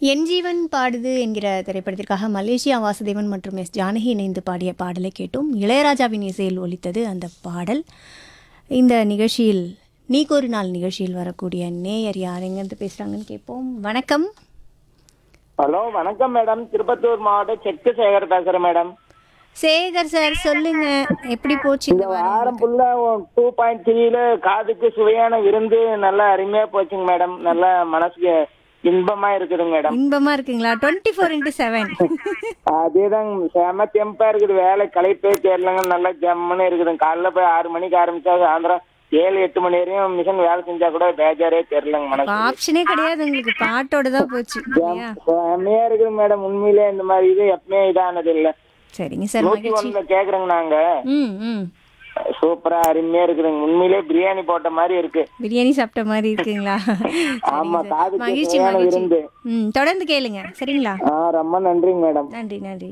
என் ஜீவன் பாடுது என்கிற திரைப்படத்திற்காக மலேசியா வாசுதேவன் மற்றும் எஸ் ஜானகி இணைந்து பாடிய பாடலை கேட்டோம் இளையராஜாவின் இசையில் ஒலித்தது அந்த பாடல் இந்த நிகழ்ச்சியில் நீக்கு ஒரு நாள் நிகழ்ச்சியில் வரக்கூடிய நேயர் யார் எங்கேருந்து பேசுகிறாங்கன்னு கேட்போம் வணக்கம் ஹலோ வணக்கம் மேடம் திருப்பத்தூர் மாவட்டம் செக்கு சேகர் பேசுறேன் மேடம் சேகர் சார் சொல்லுங்க எப்படி போச்சு இந்த இந்த வாரம் வாரம் ஃபுல்லா டூ பாயிண்ட் த்ரீல காதுக்கு சுவையான விருந்து நல்லா அருமையா போச்சுங்க மேடம் நல்லா மனசுக்கு இன்பமா இருக்குதுங்க மேடம் இன்பமா இருக்குங்களா டுவெண்ட்டி ஃபோர் இன்ட்டு செவன் அதேதாங்க செம தெம்பா இருக்குது வேலை களைப்பே தெரியலங்க நல்லா ஜம்முன்னு இருக்குதுங்க காலைல போய் ஆறு மணிக்கு ஆரம்பிச்சா சாயந்தரம் ஏழு எட்டு மணி வரையும் மிஷின் வேலை செஞ்சா கூட பேஜாரே தெரியலங்க மனசு ஆப்ஷனே கிடையாது உங்களுக்கு பாட்டோட தான் போச்சு இல்லையா செமையா இருக்குது மேடம் உண்மையிலே இந்த மாதிரி இது எப்பவுமே இதானது இல்ல சரிங்க சார் நூத்தி மகிழ்ச்சி ஒண்ணுல கேக்குறேங்க நாங்க ம் ம் சூப்பரா அருமையா இருக்குதுங்க உண்மையிலே பிரியாணி போட்ட மாதிரி இருக்கு பிரியாணி சாப்பிட்ட மாதிரி இருக்குங்களா ஆமா சரிங்க சார். காதுக்கு மகிழ்ச்சி சுவையான மகிழ்ச்சி விருந்து ம் தொடர்ந்து கேளுங்க சரிங்களா ஆ ரொம்ப நன்றிங்க மேடம் நன்றி நன்றி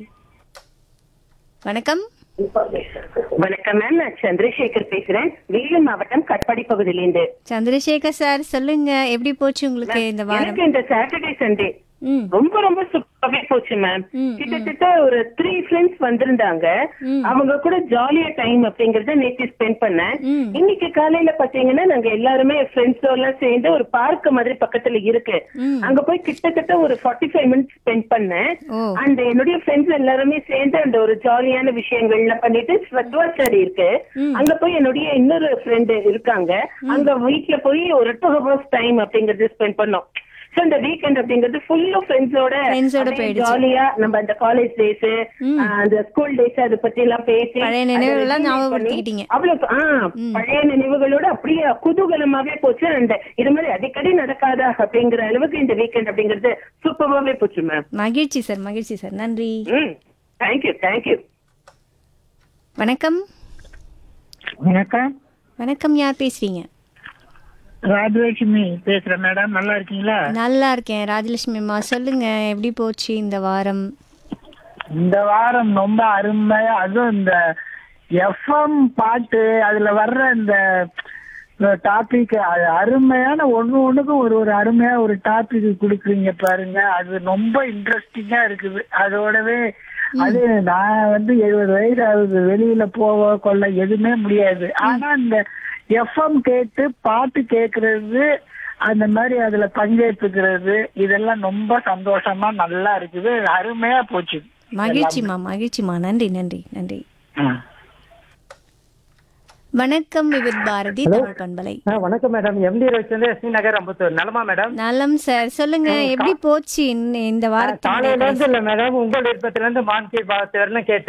வணக்கம் வணக்கம் மேம் நான் சந்திரசேகர் பேசுறேன் வேலூர் மாவட்டம் கட்பாடி பகுதியிலிருந்து சந்திரசேகர் சார் சொல்லுங்க எப்படி போச்சு உங்களுக்கு இந்த வாரம் எனக்கு இந்த சாட்டர்டே சண்டே ம் ரொம்ப ரொம்ப சூப்பராவே போச்சு மேம் ம், கிட்டத்தட்ட ஒரு த்ரீ ஃப்ரெண்ட்ஸ் வந்திருந்தாங்க ம். அவங்க கூட ஜாலியா டைம் அப்படிங்கறத நேற்று ஸ்பெண்ட் பண்ணேன் ம். இன்னைக்கு காலையில பாத்தீங்கன்னா நாங்க எல்லாருமே ஃப்ரெண்ட்ஸ் எல்லாம் சேர்ந்து ஒரு பார்க் மாதிரி பக்கத்துல இருக்கு ம். அங்க போய் கிட்டத்தட்ட ஒரு ஃபார்ட்டி ஃபைவ் மினிட்ஸ் ஸ்பெண்ட் பண்ணேன் ஓ அந்த என்னுடைய ஃப்ரெண்ட்ஸ் எல்லாருமே சேர்ந்து அந்த ஒரு ஜாலியான விஷயங்கள்லாம் பண்ணிட்டு ஸ்வத்வாச்சாரி இருக்கு ம். அங்க போய் என்னுடைய இன்னொரு ஃப்ரெண்டு இருக்காங்க அங்க வீட்ல போய் ஒரு டூ ஹவர்ஸ் டைம் அப்படிங்கறது ஸ்பெண்ட் பண்ணோம் சோ இந்த வீக்கெண்ட் அப்படிங்கிறது ஃபுல்லா ஃப்ரெண்ட்ஸோட Friends ஓட போயிடுச்சு. ஜாலியா நம்ம அந்த காலேஜ் டேஸ் அந்த ஸ்கூல் டேஸ் அதை பத்தி எல்லாம் பேசி பழைய அதை நினைவுகள்லாம் remember ஞாபகப்படுத்திக்கிட்டீங்க. பண்ணி, அவ்வளவு ஆ, பழைய நினைவுகளோட அப்படியே குதூகலமாவே போச்சு அந்த இது மாதிரி அடிக்கடி நடக்காதா அப்படிங்கிற அளவுக்கு இந்த வீக்கெண்ட் அப்படிங்கிறது சூப்பராவே போச்சு மேம் மகிழ்ச்சி சார் மகிழ்ச்சி சார் நன்றி ம் தேங்க்யூ தேங்க்யூ வணக்கம் வணக்கம் வணக்கம் யார் பேசுறீங்க ராஜலட்சுமி பேசுறேன் மேடம் நல்லா இருக்கீங்களா நல்லா இருக்கேன் ராஜலட்சுமி அம்மா சொல்லுங்க எப்படி போச்சு இந்த வாரம் இந்த வாரம் ரொம்ப அருமையா அதுவும் இந்த எஃப்எம் பாட்டு அதுல வர்ற இந்த டாபிக் அருமையான ஒண்ணு ஒண்ணுக்கும் ஒரு ஒரு அருமையா ஒரு டாபிக் கொடுக்குறீங்க பாருங்க அது ரொம்ப இன்ட்ரெஸ்டிங்கா இருக்குது அதோடவே அது நான் வந்து எழுபது வயசு ஆகுது வெளியில போவ கொள்ள எதுவுமே முடியாது ஆனா இந்த எஃப்எம் கேட்டு பாட்டு கேக்குறது அந்த மாதிரி அதுல பங்கேற்றுக்கிறது இதெல்லாம் ரொம்ப சந்தோஷமா நல்லா இருக்குது அருமையா போச்சு மகிழ்ச்சிமா மகிழ்ச்சிமா நன்றி நன்றி நன்றி ஆ. வணக்கம் விவித் பாரதி தமிழ் பண்பலை ஆ, வணக்கம் மேடம் எம்டி ரவிச்சந்திர ஸ்ரீநகர் அம்பத்தூர் நலமா மேடம் நலம் சார் சொல்லுங்க எப்படி போச்சு இந்த- இந்த வாரத்தோட காலையில இருந்து இல்ல மேடம் உங்கள் விருப்பத்துல இருந்து மான் கி பாத் வரலாம் கேட்டு